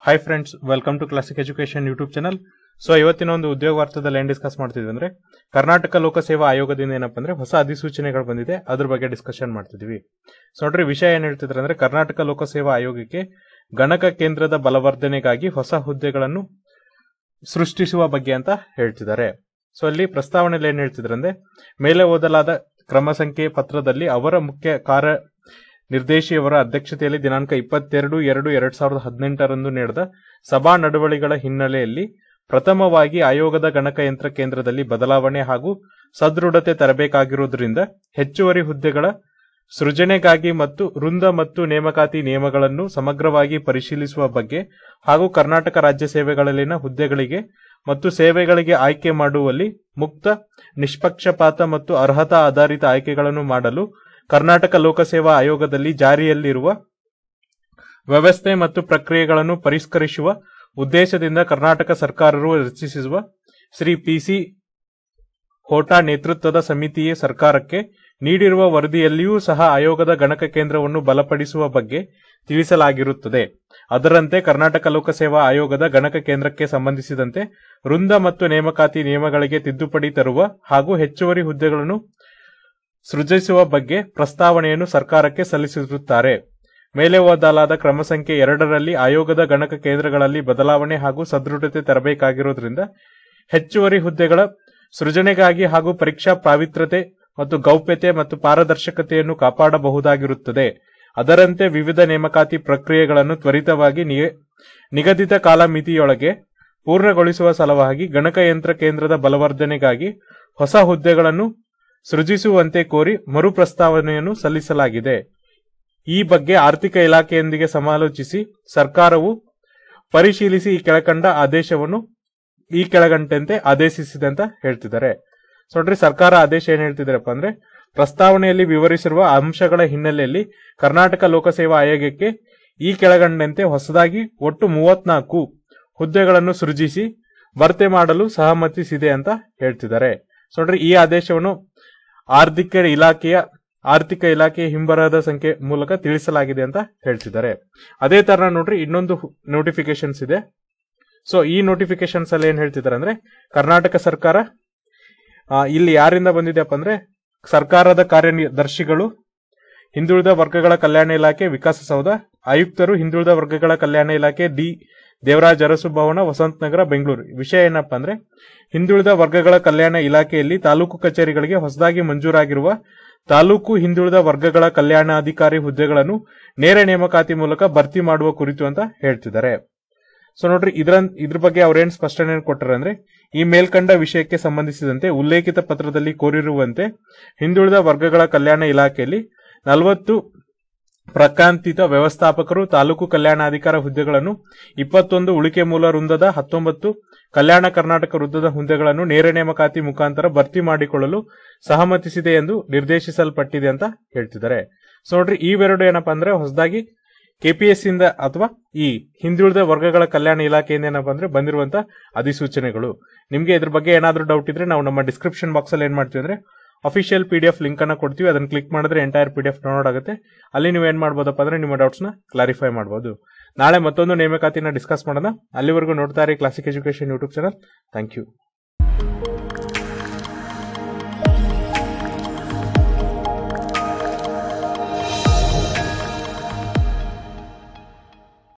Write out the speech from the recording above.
hi friends welcome to classic education YouTube channel so ಇವತ್ತಿನ ಒಂದು ಉದ್ಯೋಗ ವಾರ್ತಾದಲ್ಲಿ ಏನ್ ಡಿಸ್ಕಸ್ ಮಾಡ್ತಿದ್ವಿ ಅಂದ್ರೆ ಕರ್ನಾಟಕ ಲೋಕಸೇವಾ ಆಯೋಗದಿಂದ ಏನಪ್ಪ ಅಂದ್ರೆ ಹೊಸ ಅಧಿಸೂಚನೆಗಳು ಬಂದಿದೆ ಅದ್ರ ಬಗ್ಗೆ ಡಿಸ್ಕಷನ್ ಮಾಡ್ತಿದ್ವಿ ಸೊ ನೋಡ್ರಿ ವಿಷಯ ಏನ್ ಹೇಳ್ತಿದ್ರೆ ಅಂದ್ರೆ ಕರ್ನಾಟಕ ಲೋಕಸೇವಾ ಆಯೋಗಕ್ಕೆ ಗಣಕ ಕೇಂದ್ರದ ಬಲವರ್ಧನೆಗಾಗಿ ಹೊಸ ಹುದ್ದೆಗಳನ್ನು ಸೃಷ್ಟಿಸುವ ಬಗ್ಗೆ ಅಂತ ಹೇಳ್ತಿದ್ದಾರೆ ಸೊ ಅಲ್ಲಿ ಪ್ರಸ್ತಾವನೆಯಲ್ಲಿ ಏನ್ ಹೇಳ್ತಿದ್ರೆ ಅಂದ್ರೆ ಮೇಲೆ ಓದಲಾದ ಕ್ರಮ ಸಂಖ್ಯೆ ಪತ್ರದಲ್ಲಿ ಅವರ ಮುಖ್ಯ ಕಾರ್ಯ ನಿರ್ದೇಶಿಯವರ ಅಧ್ಯಕ್ಷತೆಯಲ್ಲಿ ದಿನಾಂಕ ಇಪ್ಪತ್ತೆರಡು ಎರಡು ಎರಡ್ ಸಾವಿರದ ಹದಿನೆಂಟರಂದು ನಡೆದ ಸಭಾ ನಡವಳಿಗಳ ಹಿನ್ನೆಲೆಯಲ್ಲಿ ಪ್ರಥಮವಾಗಿ ಆಯೋಗದ ಗಣಕಯಂತ್ರ ಕೇಂದ್ರದಲ್ಲಿ ಬದಲಾವಣೆ ಹಾಗೂ ಸದೃಢತೆ ತರಬೇಕಾಗಿರುವುದರಿಂದ ಹೆಚ್ಚುವರಿ ಹುದ್ದೆಗಳ ಸೃಜನೆಗಾಗಿ ಮತ್ತು ವೃಂದ ಮತ್ತು ನೇಮಕಾತಿ ನಿಯಮಗಳನ್ನು ಸಮಗ್ರವಾಗಿ ಪರಿಶೀಲಿಸುವ ಬಗ್ಗೆ ಹಾಗೂ ಕರ್ನಾಟಕ ರಾಜ್ಯ ಸೇವೆಗಳಲ್ಲಿನ ಹುದ್ದೆಗಳಿಗೆ ಮತ್ತು ಸೇವೆಗಳಿಗೆ ಆಯ್ಕೆ ಮಾಡುವಲ್ಲಿ ಮುಕ್ತ ನಿಷ್ಪಕ್ಷಪಾತ ಮತ್ತು ಅರ್ಹತಾ ಆಧಾರಿತ ಆಯ್ಕೆಗಳನ್ನು ಮಾಡಲು ಕರ್ನಾಟಕ ಲೋಕಸೇವಾ ಆಯೋಗದಲ್ಲಿ ಜಾರಿಯಲ್ಲಿರುವ ವ್ಯವಸ್ಥೆ ಮತ್ತು ಪ್ರಕ್ರಿಯೆಗಳನ್ನು ಪರಿಷ್ಕರಿಸುವ ಉದ್ದೇಶದಿಂದ ಕರ್ನಾಟಕ ಸರ್ಕಾರವು ರಚಿಸಿರುವ ಶ್ರೀ ಪಿಸಿ ಹೋಟಾ ನೇತೃತ್ವದ ಸಮಿತಿಯೇ ಸರ್ಕಾರಕ್ಕೆ ನೀಡಿರುವ ವರದಿಯಲ್ಲಿಯೂ ಸಹ ಆಯೋಗದ ಗಣಕ ಕೇಂದ್ರವನ್ನು ಬಲಪಡಿಸುವ ಬಗ್ಗೆ ತಿಳಿಸಲಾಗಿರುತ್ತದೆ ಅದರಂತೆ ಕರ್ನಾಟಕ ಲೋಕಸೇವಾ ಆಯೋಗದ ಗಣಕ ಕೇಂದ್ರಕ್ಕೆ ಸಂಬಂಧಿಸಿದಂತೆ ವೃಂದ ಮತ್ತು ನೇಮಕಾತಿ ನಿಯಮಗಳಿಗೆ ತಿದ್ದುಪಡಿ ತರುವ ಹಾಗೂ ಹೆಚ್ಚುವರಿ ಹುದ್ದೆಗಳನ್ನು ಸೃಜಿಸುವ ಬಗ್ಗೆ ಪ್ರಸ್ತಾವನೆಯನ್ನು ಸರ್ಕಾರಕ್ಕೆ ಸಲ್ಲಿಸಿರುತ್ತಾರೆ ಮೇಲೆ ಓದಲಾದ ಕ್ರಮ ಸಂಖ್ಯೆ ಎರಡರಲ್ಲಿ ಆಯೋಗದ ಗಣಕ ಕೇಂದ್ರಗಳಲ್ಲಿ ಬದಲಾವಣೆ ಹಾಗೂ ಸದೃಢತೆ ತರಬೇಕಾಗಿರುವುದರಿಂದ ಹೆಚ್ಚುವರಿ ಹುದ್ದೆಗಳ ಸೃಜನೆಗಾಗಿ ಹಾಗೂ ಪರೀಕ್ಷಾ ಪಾವಿತ್ರ್ಯತೆ ಮತ್ತು ಗೌಪ್ಯತೆ ಮತ್ತು ಪಾರದರ್ಶಕತೆಯನ್ನು ಕಾಪಾಡಬಹುದಾಗಿರುತ್ತದೆ ಅದರಂತೆ ವಿವಿಧ ನೇಮಕಾತಿ ಪ್ರಕ್ರಿಯೆಗಳನ್ನು ತ್ವರಿತವಾಗಿ ನಿಯ- ನಿಗದಿತ ಕಾಲಮಿತಿಯೊಳಗೆ ಪೂರ್ಣಗೊಳಿಸುವ ಸಲುವಾಗಿ ಗಣಕಯಂತ್ರ ಕೇಂದ್ರದ ಬಲವರ್ಧನೆಗಾಗಿ ಹೊಸ ಹುದ್ದೆಗಳನ್ನು ಸೃಜಿಸುವಂತೆ ಕೋರಿ ಮರು ಪ್ರಸ್ತಾವನೆಯನ್ನು ಸಲ್ಲಿಸಲಾಗಿದೆ ಈ ಬಗ್ಗೆ ಆರ್ಥಿಕ ಇಲಾಖೆಯೊಂದಿಗೆ ಸಮಾಲೋಚಿಸಿ ಸರ್ಕಾರವು ಪರಿಶೀಲಿಸಿ ಈ ಕೆಳಕಂಡ ಆದೇಶವನ್ನು ಈ ಕೆಳಗಂಟಂತೆ ಆದೇಶಿಸಿದೆ ಅಂತ ಹೇಳ್ತಿದ್ದಾರೆ ಸೊ ನೋಡ್ರಿ ಸರ್ಕಾರ ಆದೇಶ ಏನ್ ಹೇಳ್ತಿದಾರಪ್ಪ ಅಂದ್ರೆ ಪ್ರಸ್ತಾವನೆಯಲ್ಲಿ ವಿವರಿಸಿರುವ ಅಂಶಗಳ ಹಿನ್ನೆಲೆಯಲ್ಲಿ ಕರ್ನಾಟಕ ಲೋಕಸೇವಾ ಆಯೋಗಕ್ಕೆ ಈ ಕೆಳಗಂಡಂತೆ ಹೊಸದಾಗಿ ಒಟ್ಟು ಮೂವತ್ನಾಲ್ಕು ಹುದ್ದೆಗಳನ್ನು ಸೃಜಿಸಿ ಭರ್ತಿ ಮಾಡಲು ಸಹಮತಿಸಿದೆ ಅಂತ ಹೇಳ್ತಿದ್ದಾರೆ ಸೊ ನೋಡ್ರಿ ಈ ಆದೇಶವನ್ನು ಆರ್ಥಿಕ ಇಲಾಖೆಯ ಆರ್ಥಿಕ ಇಲಾಖೆಯ ಹಿಂಬರಹದ ಸಂಖ್ಯೆ ಮೂಲಕ ತಿಳಿಸಲಾಗಿದೆ ಅಂತ ಹೇಳ್ತಿದ್ದಾರೆ ಅದೇ ತರ ನೋಡ್ರಿ ಇನ್ನೊಂದು ನೋಟಿಫಿಕೇಶನ್ಸ್ ಇದೆ ಸೊ ಈ ನೋಟಿಫಿಕೇಶನ್ಸ್ ಅಲ್ಲಿ ಏನ್ ಹೇಳ್ತಿದ್ದಾರೆ ಅಂದ್ರೆ ಕರ್ನಾಟಕ ಸರ್ಕಾರ ಆ, ಇಲ್ಲಿ ಯಾರಿಂದ ಬಂದಿದೆಯಪ್ಪ ಅಂದ್ರೆ ಸರ್ಕಾರದ ಕಾರ್ಯದರ್ಶಿಗಳು ಹಿಂದುಳಿದ ವರ್ಗಗಳ ಕಲ್ಯಾಣ ಇಲಾಖೆ ವಿಕಾಸ ಸೌಧ ಆಯುಕ್ತರು ಹಿಂದುಳಿದ ವರ್ಗಗಳ ಕಲ್ಯಾಣ ಇಲಾಖೆ ಡಿ ದೇವರಾಜ್ ಅರಸು ಭವನ ವಸಂತ ನಗರ ಬೆಂಗಳೂರು ವಿಷಯ ಏನಪ್ಪಾ ಅಂದ್ರೆ ಹಿಂದುಳಿದ ವರ್ಗಗಳ ಕಲ್ಯಾಣ ಇಲಾಖೆಯಲ್ಲಿ ತಾಲೂಕು ಕಚೇರಿಗಳಿಗೆ ಹೊಸದಾಗಿ ಮಂಜೂರಾಗಿರುವ ತಾಲೂಕು ಹಿಂದುಳಿದ ವರ್ಗಗಳ ಕಲ್ಯಾಣಾಧಿಕಾರಿ ಹುದ್ದೆಗಳನ್ನು ನೇರ ನೇಮಕಾತಿ ಮೂಲಕ ಭರ್ತಿ ಮಾಡುವ ಕುರಿತು ಅಂತ ಹೇಳ್ತಿದ್ದಾರೆ ಸೊ ನೋಡ್ರಿ ಇದ್ರ ಇದ್ರ ಬಗ್ಗೆ ಅವ್ರೇನ್ ಸ್ಪಷ್ಟನೆ ಕೊಟ್ಟರೆ ಅಂದ್ರೆ ಈ ಮೇಲ್ಕಂಡ ವಿಷಯಕ್ಕೆ ಸಂಬಂಧಿಸಿದಂತೆ ಉಲ್ಲೇಖಿತ ಪತ್ರದಲ್ಲಿ ಕೋರಿರುವಂತೆ ಹಿಂದುಳಿದ ವರ್ಗಗಳ ಕಲ್ಯಾಣ ಇಲಾಖೆಯಲ್ಲಿ ನಲವತ್ತು ಪ್ರಕಾಂತಿತ ವ್ಯವಸ್ಥಾಪಕರು ತಾಲೂಕು ಕಲ್ಯಾಣಾಧಿಕಾರ ಹುದ್ದೆಗಳನ್ನು ಇಪ್ಪತ್ತೊಂದು ಉಳಿಕೆ ಮೂಲ ವೃಂದದ ಹತ್ತೊಂಬತ್ತು ಕಲ್ಯಾಣ ಕರ್ನಾಟಕ ವೃತ್ತದ ಹುದ್ದೆಗಳನ್ನು ನೇರ ನೇಮಕಾತಿ ಮುಖಾಂತರ ಭರ್ತಿ ಮಾಡಿಕೊಳ್ಳಲು ಸಹಮತಿಸಿದೆ ಎಂದು ನಿರ್ದೇಶಿಸಲ್ಪಟ್ಟಿದೆ ಅಂತ ಹೇಳ್ತಿದ್ದಾರೆ ಸೊ ನೋಡ್ರಿ ಇವೆರಡು ಏನಪ್ಪಾ ಅಂದ್ರೆ ಹೊಸದಾಗಿ ಕೆಪಿಎಸ್ ಇಂದ ಅಥವಾ ಈ ಹಿಂದುಳಿದ ವರ್ಗಗಳ ಕಲ್ಯಾಣ ಇಲಾಖೆಯಿಂದ ಏನಪ್ಪಾ ಅಂದ್ರೆ ಬಂದಿರುವಂತ ಅಧಿಸೂಚನೆಗಳು ನಿಮ್ಗೆ ಇದ್ರ ಬಗ್ಗೆ ಏನಾದ್ರೂ ಡೌಟ್ ಇದ್ರೆ ನಾವು ನಮ್ಮ ಡಿಸ್ಕ್ರಿಪ್ಷನ್ ಬಾಕ್ಸ್ ಅಲ್ಲಿ ಏನ್ ಮಾಡ್ತೀವಿ ಅಂದ್ರೆ official P D F link ಅನ್ನ ಕೊಡ್ತೀವಿ ಅದನ್ನ ಕ್ಲಿಕ್ ಮಾಡಿದ್ರೆ entire P D F download ಆಗುತ್ತೆ ಅಲ್ಲಿ ನೀವು ಏನ್ ಮಾಡ್ಬೋದಪ್ಪ ಅಂದ್ರೆ ನಿಮ್ಮ ಡೌಟ್ಸ್ ನ ಕ್ಲಾರಿಫೈ ಮಾಡಬಹುದು ನಾಳೆ ಮತ್ತೊಂದು ನೇಮಕಾತಿನ ಡಿಸ್ಕಸ್ ಮಾಡೋಣ ಅಲ್ಲಿವರೆಗೂ ನೋಡ್ತಾ ಇರಿ classic education YouTube channel thank you